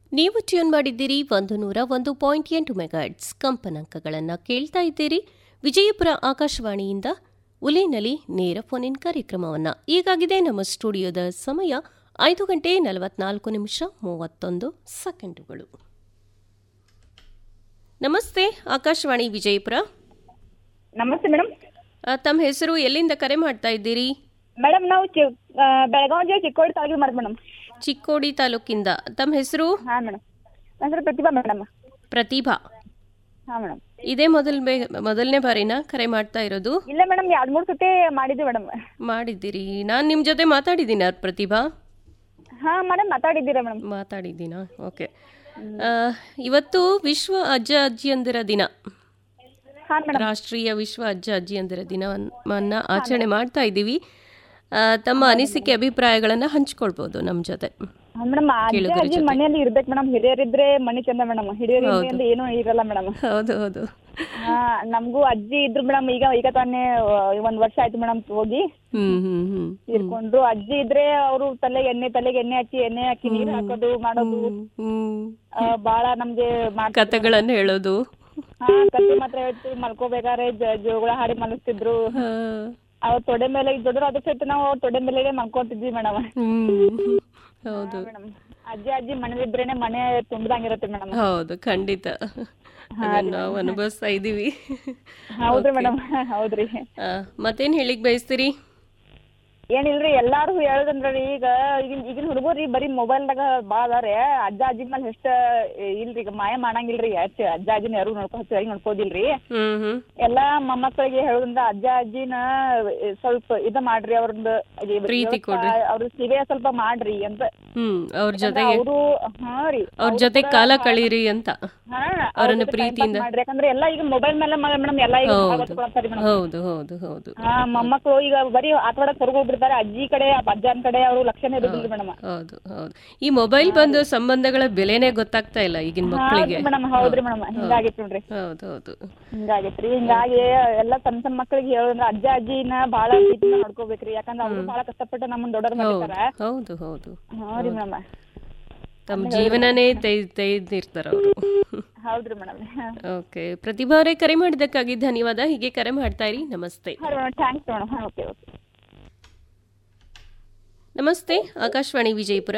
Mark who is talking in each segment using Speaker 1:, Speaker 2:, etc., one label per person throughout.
Speaker 1: ನೀವು ಟ್ಯೂನ್ ಮಾಡಿದ್ದೀರಿ ಒಂದು ನೂರ ಒಂದು ಪಾಯಿಂಟ್ ಎಂಟು ಮೆಗಾಟ್ಸ್ ಕಂಪನಾಂಕಗಳನ್ನು ಕೇಳ್ತಾ ಇದ್ದೀರಿ ವಿಜಯಪುರ ಆಕಾಶವಾಣಿಯಿಂದ ಉಲೇನಲಿ ನೇರ ಫೋನ್ ಇನ್ ಕಾರ್ಯಕ್ರಮವನ್ನು ಈಗಾಗಿದೆ ನಮ್ಮ ಸ್ಟುಡಿಯೋದ ಸಮಯ ಐದು ಗಂಟೆ ನಲವತ್ನಾಲ್ಕು ನಿಮಿಷ ಮೂವತ್ತೊಂದು ಸೆಕೆಂಡುಗಳು ನಮಸ್ತೆ ಆಕಾಶವಾಣಿ ವಿಜಯಪುರ
Speaker 2: ನಮಸ್ತೆ ಮೇಡಮ್
Speaker 1: ಆ, ತಮ್ಮ ಹೆಸರು ಎಲ್ಲಿಂದ ಕರೆ ಮಾಡ್ತಾ ಇದ್ದೀರಿ
Speaker 2: ಮೇಡಮ್ ನಾವು ಚಿ ಆ, ಬೆಳಗಾವಿ ಜಿಲ್ಲೆ ಚಿಕ್ಕೋಡಿ ತಾಲೂಕಿಗೆ ಮಾಡ್ತೀವಿ ಮೇಡಮ್
Speaker 1: ಚಿಕ್ಕೋಡಿ ತಾಲೂಕಿಂದ ತಮ್ಮ ಹೆಸರು
Speaker 2: ಹಾಂ ಮೇಡಮ್ ನನ್ನ ಹೆಸರು ಪ್ರತಿಭಾ ಮೇಡಮ್
Speaker 1: ಪ್ರತಿಭಾ
Speaker 2: ಹಾಂ ಮೇಡಮ್
Speaker 1: ಇದೇ ಮೊದಲ ಮೊದಲನೇ ಬಾರಿನ ಕರೆ ಮಾಡ್ತಾ ಇರೋದು
Speaker 2: ಇಲ್ಲ ಮೇಡಮ್ ಎರಡು ಮೂರು ಸತಿ ಮಾಡಿದ್ವಿ ಮೇಡಮ್
Speaker 1: ಮಾಡಿದ್ದೀರಿ ನಾನು ನಿಮ್ಮ ಜೊತೆ ಮಾತಾಡಿದ್ದೀನ ಪ್ರತಿಭಾ
Speaker 2: ಹಾಂ ಮೇಡಮ್ ಮಾತಾಡಿದ್ದೀರಾ ಮೇಡಮ್
Speaker 1: ಮಾತಾಡಿದ್ದೀನಾ ಓಕೆ ಇವತ್ತು ವಿಶ್ವ ಅಜ್ಜ ಅಜ್ಜಿಯಂದಿರ ದಿನ
Speaker 2: ಹಾಂ ಮೇಡಮ್
Speaker 1: ರಾಷ್ಟ್ರೀಯ ವಿಶ್ವ ಅಜ್ಜ ಅಜ್ಜಿಯಂದಿರ ದಿನವನ್ನ ಆಚರಣೆ ಮಾಡ್ತಾ ಇದ್ದೀವಿ ಆ, ತಮ್ಮ ಅನಿಸಿಕೆ ಅಭಿಪ್ರಾಯಗಳನ್ನು ಹಂಚ್ಕೊಳ್ಬೋದು ನಮ್ಮ ಜೊತೆ
Speaker 2: ಮೇಡಮ್ ಅಜ್ಜಿ
Speaker 1: ಕೇಳುಗರ
Speaker 2: ಅಜ್ಜಿ
Speaker 1: ಜೊತೆ.
Speaker 2: ಮನೆಯಲ್ಲಿ ಇರ್ಬೇಕು ಮೇಡಮ್ ಹಿರಿಯರಿದ್ರೆ ಮನೆ ಚಂದ ಮೇಡಮ್ ಹಿರಿಯರಿಂದ ಏನೂ ಇರಲ್ಲ ಮೇಡಮ್
Speaker 1: ಹೌದು ಹೌದು
Speaker 2: ಹಾ ನಮಗೂ ಅಜ್ಜಿ ಇದ್ರು ಮೇಡಮ್ ಈಗ ಈಗ ತಾನೇ ಒಂದ್ ವರ್ಷ ಆಯ್ತು ಮೇಡಮ್ ಹೋಗಿ
Speaker 1: ಹ್ಮ್ ಹ್ಮ್ ಹ್ಮ್
Speaker 2: ತೀರ್ಕೊಂಡ್ರು ಅಜ್ಜಿ ಇದ್ರೆ ಅವರು ತಲೆಗೆ ಎಣ್ಣೆ ತಲೆಗೆ ಎಣ್ಣೆ ಹಚ್ಚಿ ಎಣ್ಣೆ ಹಾಕಿ ನೀರ್ ಹಾಕೋದು ಮಾಡೋದು
Speaker 1: ಹ್ಮ್
Speaker 2: ಆ, ಬಾಳ ನಮ್ಗೆ ಮಾಡ್ತಿದ್ರು
Speaker 1: ಕಥೆಗಳನ್ನು ಹೇಳೋದು
Speaker 2: ಹಾ ಕತ್ತಿ ಮಾತ್ರ ಹೇಳ್ತಿ ಮಲ್ಕೋಬೇಕಾದ್ರೆ ಜ- ಜೋಗಳ ಹಾಡಿ ಮಲಗಿಸ್ತಿದ್ರು
Speaker 1: ಹಾ.
Speaker 2: ಅವ್ರ ತೊಡೆ ಮೇಲೆ ದೊಡ್ಡರು ಅದ್ರ ಸಹಿತ ನಾವು ಅವ್ರ ತೊಡೆ ಮೇಲೆ ಮಲ್ಕೊಂತಿದ್ವಿ ಮೇಡಮ್
Speaker 1: ಹ್ಮ್ ಹೌದು
Speaker 2: ಮೇಡಮ್ ಅಜ್ಜಿ ಅಜ್ಜಿ ಮನೇಲಿದ್ರೇನೆ ಮನೆ ತುಂಬ್ದಂಗಿರುತ್ತೆ ಮೇಡಮ್
Speaker 1: ಹೌದು ಖಂಡಿತ ಅದನ್ನ ನಾವು ಅನುಭವಿಸ್ತಾ ಇದ್ದೀವಿ
Speaker 2: ಹೌದ್ರಿ ಮೇಡಮ್ ಹೌದ್ರಿ
Speaker 1: ಆ, ಮತ್ತೇನ್ ಹೇಳಿಕ್ ಬಯಸ್ತೀರಿ
Speaker 2: ಏನಿಲ್ರಿ ಎಲ್ಲಾರು ಹೇಳುದಂದ್ರಿ ಈಗ ಈಗಿನ ಈಗಿನ ಹುಡುಗರಿ ಬರೀ ಮೊಬೈಲ್ದಾಗ ಭಾಳ ಅದಾರೆ ಅಜ್ಜ ಅಜ್ಜಿ ಮೇಲೆ ಎಷ್ಟ ಇಲ್ರಿ ಈಗ ಮಾಯ ಮಾಡಂಗಿಲ್ರಿ ಹೆಚ್ಚ ಅಜ್ಜ ಅಜ್ಜಿನ ಯಾರು ನೋಡ್ಕೊ ಹೆಚ್ಚಾಗಿ ನೋಡ್ಕೋದಿಲ್ರಿ
Speaker 1: ಹ್ಮ್ ಹ್ಮ್
Speaker 2: ಎಲ್ಲಾ ಮೊಮ್ಮಕ್ಕಳಿಗೆ ಹೇಳುದಂದ್ರ ಅಜ್ಜ ಅಜ್ಜಿನ ಸ್ವಲ್ಪ ಇದ ಮಾಡ್ರಿ ಅವ್ರದ್ದು
Speaker 1: ಪ್ರೀತಿ ಕೊಡ್ರಿ.
Speaker 2: ಅವ್ರ ಸೇವೆ ಸ್ವಲ್ಪ ಮಾಡ್ರಿ ಅಂತ
Speaker 1: ಹ್ಮ್ ಅವ್ರ ಜೊತೆಗೆ
Speaker 2: ಅವರು ಹಾ ರೀ
Speaker 1: ಅವ್ರ ಜೊತೆ ಕಾಲ ಕಳೀರಿ ಅಂತ
Speaker 2: ಹಾ
Speaker 1: ಅವ್ರನ್ನ
Speaker 2: ಜೊತೆ time pass
Speaker 1: ಪ್ರೀತಿಯಿಂದ-
Speaker 2: ಮಾಡ್ರಿ ಯಾಕಂದ್ರೆ ಎಲ್ಲ ಈಗ ಮೊಬೈಲ್ ಮೇಲೆ ಮೇಡಮ್ ಎಲ್ಲ ಈಗ ಭಾಳ
Speaker 1: ಹೌದು
Speaker 2: ಗೊತ್ತಾಗ್ತಾರಿ ಮೇಡಮ್
Speaker 1: ಹೌದು ಹೌದು ಹೌದು
Speaker 2: ಹಾ ಮೊಮ್ಮಕ್ಕಳು ಈಗ ಬರೀ ಆಟವಾಡಕ್ ಹೊರಗೆ ಹೋಗ್ಬಿಡ್ತಾರೆ ಅಜ್ಜಿ ಕಡೆ ಅಜ್ಜನ ಕಡೆ ಅವರು ಲಕ್ಷಣ ಇರೋದಿಲ್ಲ ಮೇಡಮ್
Speaker 1: ಹೌದು ಹೌದು ಈ ಮೊಬೈಲ್ ಬಂದು ಸಂಬಂಧಗಳ ಬೆಲೆನೇ ಗೊತ್ತಾಗ್ತಾ ಇಲ್ಲ ಈಗಿನ ಮಕ್ಕಳಿಗೆ
Speaker 2: ಮೇಡಮ್ ಹೌದ್ರಿ ಮೇಡಮ್ ಹಿಂಗಾಗಿತ್ತು ನೋಡ್ರಿ
Speaker 1: ಹೌದು ಹೌದು
Speaker 2: ಹಿಂಗಾಗೈತ್ರಿ ಹಿಂಗಾಗಿ ಎಲ್ಲ ಸಣ್ಣ ಸಣ್ಣ ಮಕ್ಕಳಿಗೆ ಹೇಳೋದ್ರ ಅಜ್ಜ ಅಜ್ಜಿನ ಬಾಳ ಪ್ರೀತಿನ ನೋಡ್ಕೋಬೇಕ್ರಿ ಯಾಕಂದ್ರೆ ಅವ್ರು ಬಾಳ ಕಷ್ಟಪಟ್ಟು ನಮ್ಮನ್ನ ದೊಡ್ಡವ್ರ
Speaker 1: ಹೌದು
Speaker 2: ಮಾಡಿರ್ತಾರ
Speaker 1: ಹೌದು ಹೌದು
Speaker 2: ಹಾ ರೀ ಮೇಡಮ್
Speaker 1: ತಮ್ಮ ಜೀವನನೇ ತೆಯ್- ತೆಯ್ದಿರ್ತಾರ ಅವರು
Speaker 2: ಹೌದ್ರಿ ಮೇಡಮ್
Speaker 1: ಓಕೆ ಪ್ರತಿಭಾ ಅವರೇ ಕರೆ ಮಾಡಿದ್ದಕ್ಕಾಗಿ ಧನ್ಯವಾದ ಹೀಗೆ ಕರೆ ಮಾಡ್ತಾ ಇರಿ ನಮಸ್ತೆ
Speaker 2: ಹಾ ಮೇಡಮ್ ಥ್ಯಾಂಕ್ಸ್ ಮೇಡಮ್ ಹಾ ಓಕೆ ಓಕೆ
Speaker 1: ನಮಸ್ತೆ Akashvani Vijayapura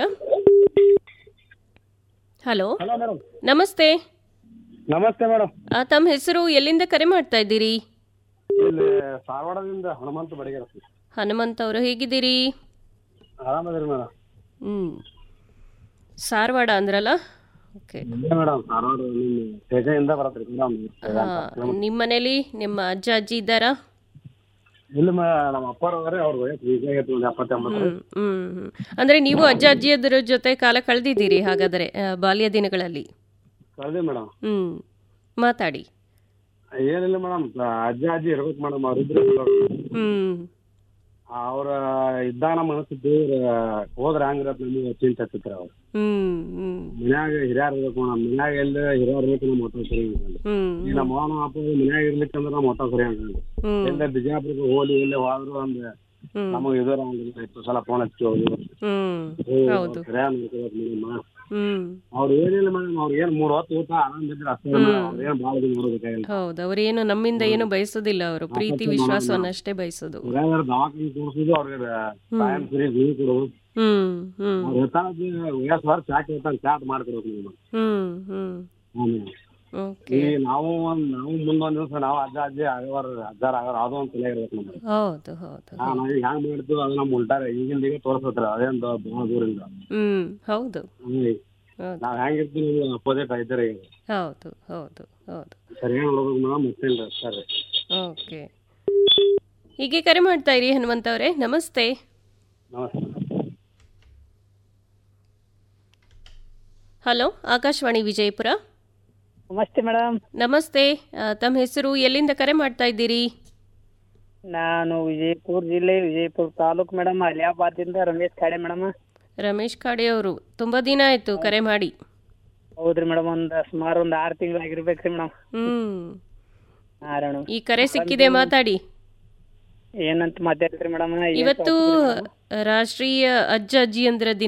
Speaker 1: hello
Speaker 3: hello madam
Speaker 1: ನಮಸ್ತೆ
Speaker 3: ನಮಸ್ತೆ ಮೇಡಮ್
Speaker 1: ಆ, ತಮ್ಮ ಹೆಸರು ಎಲ್ಲಿಂದ ಕರೆ ಮಾಡ್ತಾ ಇದ್ದೀರಿ
Speaker 3: ಇಲ್ಲಿ ಧಾರವಾಡದಿಂದ ಹನುಮಂತ ಬಡಿಗೆರ
Speaker 1: ಹನುಮಂತ್ ಅವರು ಹೇಗಿದ್ದೀರಿ
Speaker 3: ಆರಾಮದಿರಿ ಮೇಡಮ್
Speaker 1: ಹ್ಮ್ ಸಾರವಾಡ ಅಂದ್ರಲ್ಲ ಓಕೆ
Speaker 3: ಮೇಡಮ್ ಧಾರವಾಡ ನಿಮ್ಮ ಸೇಜೆಯಿಂದ ಬರತ್ರಿ ಮೇಡಮ್
Speaker 1: ಹಾ ನಿಮ್ಮ ಮನೇಲಿ ನಿಮ್ಮ ಅಜ್ಜ ಅಜ್ಜಿ ಇದ್ದಾರಾ
Speaker 3: ಇಲ್ಲಿ ಮ ನಮ್ಮ ಅಪ್ಪಾರ ಅವ್ರೆ ಅವ್ರ ವಯಸ್ಸು ಈಗ ಆಗೈತೆ ಒಂದು ಎಪ್ಪತ್ತೆಂಬತ್ತು
Speaker 1: ಹ್ಮ್ ಹ್ಮ್ ಹ್ಮ್. ಅಂದ್ರೆ ನೀವು ಅಜ್ಜ ಅಜ್ಜಿಯದ್ರ ಜೊತೆ ಕಾಲ ಕಳೆದಿದ್ದೀರಿ ಹಾಗಾದರೆ ಆ, ಬಾಲ್ಯ ದಿನಗಳಲ್ಲಿ
Speaker 3: ಸರಿ ಮೇಡಮ್
Speaker 1: ಹ್ಮ್ ಮಾತಾಡಿ
Speaker 3: ಏನಿಲ್ಲ ಮೇಡಮ್ ಅಜ್ಜ ಅಜ್ಜಿ ಇರ್ಬೇಕು ಮೇಡಮ್ ಅವ್ರಿಬ್ರು
Speaker 1: ಹ್ಮ್
Speaker 3: ಅವ್ರ ಇದ್ದಾನ ಮನಸ್ಸು ದೇವ್ರ ಹೋದ್ರ ಹಂಗಿರತ್ ನಮಗೆ ಚಿಂತೆ ಹತ್ತಿತ್ರ ಅವ್ರು
Speaker 1: ಹ್ಮ್ ಹ್ಮ್
Speaker 3: ಮನ್ಯಾಗ ಹಿರಿಯರ್ ಇರ್ಬೇಕು ಮೇಡಮ್ ಮನ್ಯಾಗ ಎಲ್ಲಿ ಹಿರಿಯರ್ ಇರ್ಬೇಕು ನಮ್ಮ ಒಟ್ಟ ಸರಿ ಅನ್ಕೊಂಡು
Speaker 1: ಹ್ಮ್
Speaker 3: ಈಗ ನಮ್ಮ ಮಾವನ ಅಪ್ಪ ಮನ್ಯಾಗ ಇರ್ಲಿಕ್ಕಂದ್ರ ನಮ್ಮ ಒಟ್ಟ ಸರಿ ಅನ್ಕೊಂಡು
Speaker 1: ಹ್ಮ್
Speaker 3: ಎಲ್ಲ ಬಿಜಾಪುರಕ್ಕೆ ಹೋಲಿ ಎಲ್ಲೇ ಹೋದ್ರು ಒಂದ್
Speaker 1: ಹ್ಮ್
Speaker 3: ನಮಗೆ ಇದರ ಇತ್ತು ಸಲ ಫೋನ್ ಹಚ್ಚಿ ಹೋಗಿ
Speaker 1: ಹ್ಮ್ ಹೌದು
Speaker 3: ಸರಿಯಾಗಿ ನೋಡ್ಕೋಬೇಕು ಮೇಡಮ್
Speaker 1: ಹ್ಮ್
Speaker 3: ಅವ್ರು ಏನಿಲ್ಲ ಮೇಡಮ್ ಅವ್ರು ಏನ್ ಮೂರ್ ಹೊತ್ತು ಊಟ ಆರಾಮ್ ಇದ್ರೆ ಅಷ್ಟೇ ಮೇಡಮ್ ಅವ್ರು ಏನ್ ಭಾಳ ದಿನ ನೋಡ್ಬೇಕಾಗಿಲ್ಲ
Speaker 1: ಹೌದು ಅವರೇನು ನಮ್ಮಿಂದ ಏನು ಬಯಸೋದಿಲ್ಲ ಅವರು ಪ್ರೀತಿ ವಿಶ್ವಾಸವನ್ನಷ್ಟೇ ಬಯಸೋದು
Speaker 3: ಯಾವ್ದಾರು ದವಾಖಾನೆ ತೋರಿಸಿದ್ರು ಅವ್ರಿಗೆ ಟೈಮ್ ಸರಿ ಗುಳಿ ಕೊಡೋದು
Speaker 1: ಹ್ಮ್ ಹ್ಮ್
Speaker 3: ಅವ್ರು ಹೇಳ್ತಾನ ವಯಸ್ಸು ವರ್ಷ ಚಾಟ್ ಹೇಳ್ತಾನೆ ಚಾಟ್ ಮಾಡ್ಕೊಡ್ಬೇಕು ಮೇಡಮ್
Speaker 1: ಹ್ಮ್ ಹ್ಮ್
Speaker 3: ಹ್ಮ್
Speaker 1: ಓಕೆ
Speaker 3: ಈ ನಾವು ಒಂದ್ ನಾವು ಮುಂದೊಂದ್ ದಿವಸ ನಾವು ಅಜ್ಜ ಅಜ್ಜಿ ಆಗವಾರ ಅಜ್ಜಾರ ಆಗೋರು ಅದು ಒಂದ್ ತಲೆ ಇರ್ಬೇಕು ನಮ್ಗೆ
Speaker 1: ಹೌದು ಹೌದು
Speaker 3: ಹಾ ನಾವ್ ಈಗ ಹ್ಯಾಂಗ್ ಮಾಡ್ತೀವಿ ಅದು ನಮ್ ಉಲ್ಟಾರೆ ಈಗಿಂದ ಈಗ ತೋರ್ಸತ್ರ ಅದೇನ್ ಭಾಳ ದೂರಿಂದ
Speaker 1: ಹ್ಮ್ ಹೌದು
Speaker 3: ಹ್ಮ್
Speaker 1: ಹೌದು
Speaker 3: ನಾವ್ ಹೆಂಗಿರ್ತೀವಿ ನಮ್ಗೆ ಅಪೋಸಿಟ್ ಐತಾರೆ ಈಗ
Speaker 1: ಹೌದು ಹೌದು ಹೌದು
Speaker 3: ಸರಿಯಾಗಿ ನೋಡ್ಬೇಕು ಮೇಡಮ್ ಮತ್ತೇನ್ರಿ ಸರಿ
Speaker 1: ಓಕೆ ಹೀಗೆ ಕರೆ ಮಾಡ್ತಾ ಇರಿ ಹನುಮಂತ ಅವರೇ ನಮಸ್ತೆ
Speaker 3: ನಮಸ್ತೆ
Speaker 1: ಹಲೋ ಆಕಾಶವಾಣಿ ವಿಜಯಪುರ
Speaker 2: ನಮಸ್ತೆ ಮೇಡಮ್
Speaker 1: ನಮಸ್ತೆ ಆ, ತಮ್ಮ ಹೆಸರು ಎಲ್ಲಿಂದ ಕರೆ ಮಾಡ್ತಾ ಇದ್ದೀರಿ
Speaker 2: ನಾನು ವಿಜಯಪುರ ಜಿಲ್ಲೆ ವಿಜಯಪುರ ತಾಲೂಕ್ ಮೇಡಮ್ ಅಲಿಯಾಬಾದಿಂದ ರಮೇಶ್ ಖಾಡೆ ಮೇಡಮ್
Speaker 1: ರಮೇಶ್ ಖಾಡೆ ಅವರು ತುಂಬ ದಿನ ಆಯಿತು ಕರೆ ಮಾಡಿ
Speaker 2: ಹೌದ್ರಿ ಮೇಡಮ್ ಒಂದ್ ಸುಮಾರು ಒಂದ್ ಆರು ತಿಂಗಳು ಆಗಿರ್ಬೇಕ್ರಿ ಮೇಡಮ್
Speaker 1: ಹ್ಮ್
Speaker 2: ಹಾ ರೀ ಮೇಡಮ್
Speaker 1: ಈ ಕರೆ ಸಿಕ್ಕಿದೆ ಮಾತಾಡಿ
Speaker 2: ಏನಂತ ಮಾತಾಡ್ತೀರಿ ಮೇಡಮ್
Speaker 1: ಇವತ್ತು ರಾಷ್ಟ್ರೀಯ ಅಜ್ಜ ಅಜ್ಜಿಯಂದ್ರ ದಿನ